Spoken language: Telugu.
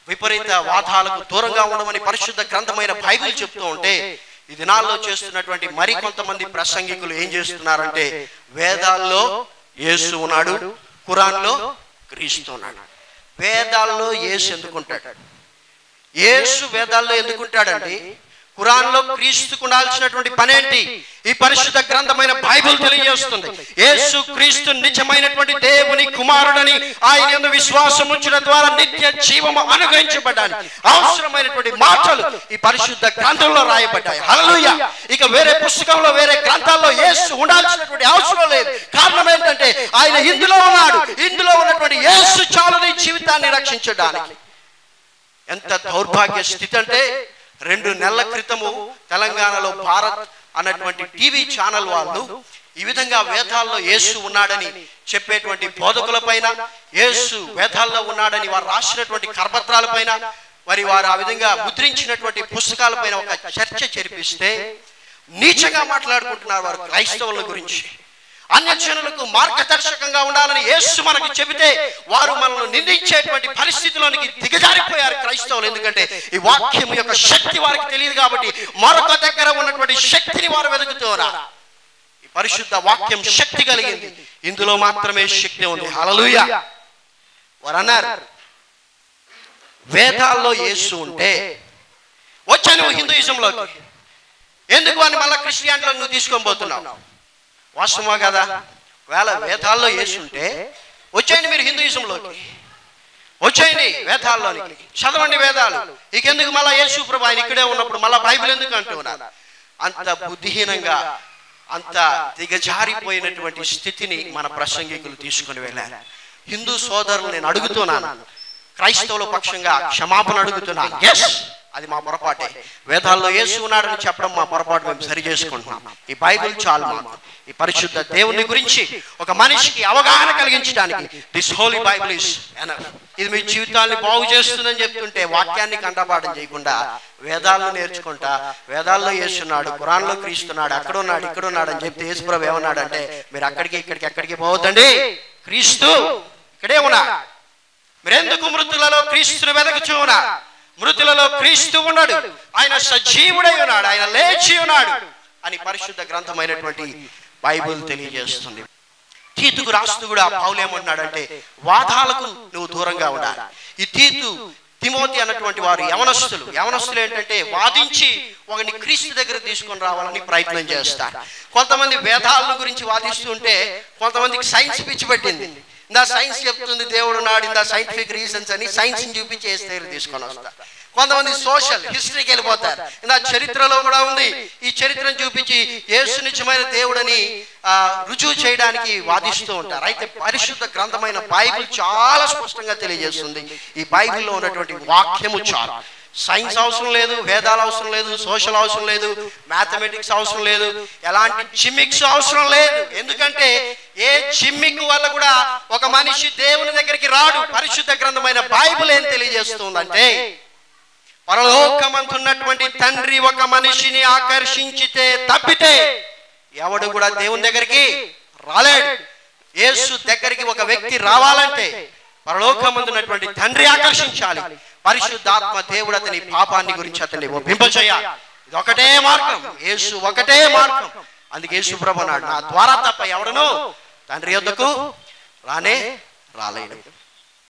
విపరీత వాదాలకు దూరంగా ఉండమని పరిశుద్ధ గ్రంథమైన బైబిల్ చెప్తూ ఉంటే ఈ దినాల్లో చేస్తున్నటువంటి మరి కొంతమంది ప్రసంగికులు ఏం చేస్తున్నారంటే వేదాల్లో యేసు ఉన్నాడు ఖురాన్లో క్రీస్తు ఉన్నాడు వేదాల్లో యేసు ఎందుకుంటాడు యేసు వేదాల్లో ఎందుకుంటాడండి ఖురాన్లో క్రీస్తుకు ఉండాల్సినటువంటి పనేంటి ఈ పరిశుద్ధ గ్రంథమైన బైబిల్ తెలియజేస్తుంది యేసు క్రీస్తు నిజమైనటువంటి దేవుని కుమారుడని ఆయన యందు విశ్వాసం ఉంచడం ద్వారా నిత్య జీవము అనుగ్రహించబడ్డాను అవసరమైనటువంటి మాటలు ఈ పరిశుద్ధ గ్రంథంలో రాయబడ్డాయి హల్లెలూయా ఇక వేరే పుస్తకంలో వేరే గ్రంథాల్లో యేసు ఉండాల్సినటువంటి అవసరం లేదు కారణం ఏంటంటే ఆయన ఇందులో ఉన్నాడు ఇందులో ఉన్నటువంటి యేసు చాలు నీ జీవితాన్ని రక్షించడానికి ఎంత దౌర్భాగ్య స్థితి అంటే రెండు నెలల క్రితము తెలంగాణలో భారత్ అన్నటువంటి టీవీ ఛానల్ వాళ్ళు ఈ విధంగా వేదాల్లో యేసు ఉన్నాడని చెప్పేటువంటి బోధకుల పైన యేసు వేదాల్లో ఉన్నాడని వారు రాసినటువంటి కరపత్రాల పైన మరి వారు ఆ విధంగా ముద్రించినటువంటి పుస్తకాల పైన ఒక చర్చ జరిపిస్తే నీచంగా మాట్లాడుకుంటున్నారు వారు క్రైస్తవుల గురించి అన్యజనులకు మార్గదర్శకంగా ఉండాలని యేసు మనకు చెబితే వారు మనల్ని నిందించేటువంటి పరిస్థితిలోనికి దిగజారిపోయారు క్రైస్తవులు ఎందుకంటే ఈ వాక్యం యొక్క శక్తి వారికి తెలియదు కాబట్టి మరొక దగ్గర ఉన్నటువంటి శక్తిని వారు వెతుకుతున్నారు ఈ పరిశుద్ధ వాక్యం శక్తి కలిగింది ఇందులో మాత్రమే శక్తి ఉంది హలలుయ వారు అన్నారు వేదాల్లో యేసు ఉంటే వచ్చా నువ్వు హిందూయిజంలోకి ఎందుకు అని మళ్ళీ క్రిస్టియానిలో నువ్వు తీసుకొని పోతున్నావు వాస్తవమా కదా వేళ వేదాల్లో వేసుంటే వచ్చేయండి మీరు హిందూయిజంలోకి వచ్చేయండి వేదాల్లోనికి చదవండి వేదాలు ఇకెందుకు మళ్ళా యేసు ప్రభు ఆయన ఇక్కడే ఉన్నప్పుడు మళ్ళా బైబిల్ ఎందుకు అంటున్నారు అంత బుద్ధిహీనంగా అంత దిగజారిపోయినటువంటి స్థితిని మన ప్రసంగికులు తీసుకుని వెళ్ళారు హిందూ సోదరులు నేను అడుగుతున్నాను క్రైస్తవుల పక్షంగా క్షమాపణ అడుగుతున్నాను ఎస్ అది మా పొరపాటే వేదాల్లో యేసు ఉన్నాడని చెప్పడం మా పొరపాటు మేము సరి చేసుకుంటున్నాం ఈ బైబిల్ చాలు మాకు ఈ పరిశుద్ధ దేవుని గురించి ఒక మనిషికి అవగాహన కలిగించడానికి దిస్ హోలీ బైబిల్ ఇస్ ఇది మీ జీవితాన్ని బాగు చేస్తుందని చెప్తుంటే వాక్యాన్ని కంటపాఠం చేయకుండా వేదాలను నేర్చుకుంటా వేదాల్లో యేసున్నాడు ఖురాన్లో క్రీస్తున్నాడు అక్కడ ఉన్నాడు ఇక్కడ ఉన్నాడు అని చెప్తే యేసుప్రభు ఏమన్నాడంటే మీరు అక్కడికి ఇక్కడికి ఎక్కడికి పోవద్దండి క్రీస్తు ఇక్కడే ఉన్నాడు మీరెందుకు మృతులలో క్రీస్తుని వెదకుచూనా మృతులలో క్రీస్తు ఉన్నాడు ఆయన సజీవుడై ఉన్నాడు ఆయన లేచి ఉన్నాడు అని పరిశుద్ధ గ్రంథమైనటువంటి బైబిల్ తెలియజేస్తుంది తీతుకు రాస్తూ కూడా పౌలు ఏమంటున్నాడంటే వాదాలకు నువ్వు దూరంగా ఉండాలి ఈ తీతు తిమోతి అన్నటువంటి వారు యవనస్తులు యవనస్తులు ఏంటంటే వాదించి ఒకని క్రీస్తు దగ్గర తీసుకొని రావాలని ప్రయత్నం చేస్తారు కొంతమంది వేదాల గురించి వాదిస్తుంటే కొంతమందికి సైన్స్ పిచ్చి పెట్టింది ఇందా సైన్స్ చెప్తుంది దేవుడు నాడు ఇందా సైంటిఫిక్ రీజన్స్ అని సైన్స్ చూపించి వేస్తే తీసుకొని వస్తారు కొంతమంది సోషల్ హిస్టరీకి వెళ్ళిపోతారు ఇందా చరిత్రలో కూడా ఉంది ఈ చరిత్రను చూపించి యేసు నిజమైన దేవుడని ఆ, రుజువు చేయడానికి వాదిస్తూ ఉంటారు అయితే పరిశుద్ధ గ్రంథమైన బైబిల్ చాలా స్పష్టంగా తెలియజేస్తుంది ఈ బైబిల్లో ఉన్నటువంటి వాక్యము చాలు సైన్స్ అవసరం లేదు వేదాలు అవసరం లేదు సోషల్ అవసరం లేదు మ్యాథమెటిక్స్ అవసరం లేదు ఎలాంటి జిమ్మిక్స్ అవసరం లేదు ఎందుకంటే ఏ జిమ్మిక్ వల్ల కూడా ఒక మనిషి దేవుని దగ్గరికి రాడు పరిశుద్ధ గ్రంథమైన బైబిల్ ఏం తెలియజేస్తుందంటే పరలోకమంతున్నటువంటి తండ్రి ఒక మనిషిని ఆకర్షించితే తప్పితే ఎవడు కూడా దేవుని దగ్గరికి రాలేడు యేసు దగ్గరికి ఒక వ్యక్తి రావాలంటే పరలోకమందున్నటువంటి తండ్రి ఆకర్షించాలి పరిశుద్ధాత్మ దేవుడు అతని పాపాన్ని గురించి అతన్ని ఒప్పింపచేయాలి ఇది ఒకటే మార్గం యేసు ఒకటే మార్గం అందుకే యేసు ప్రభు అన్నాడు నా ద్వారా తప్ప ఎవడను తండ్రి యొద్దకు రానే రాలేడు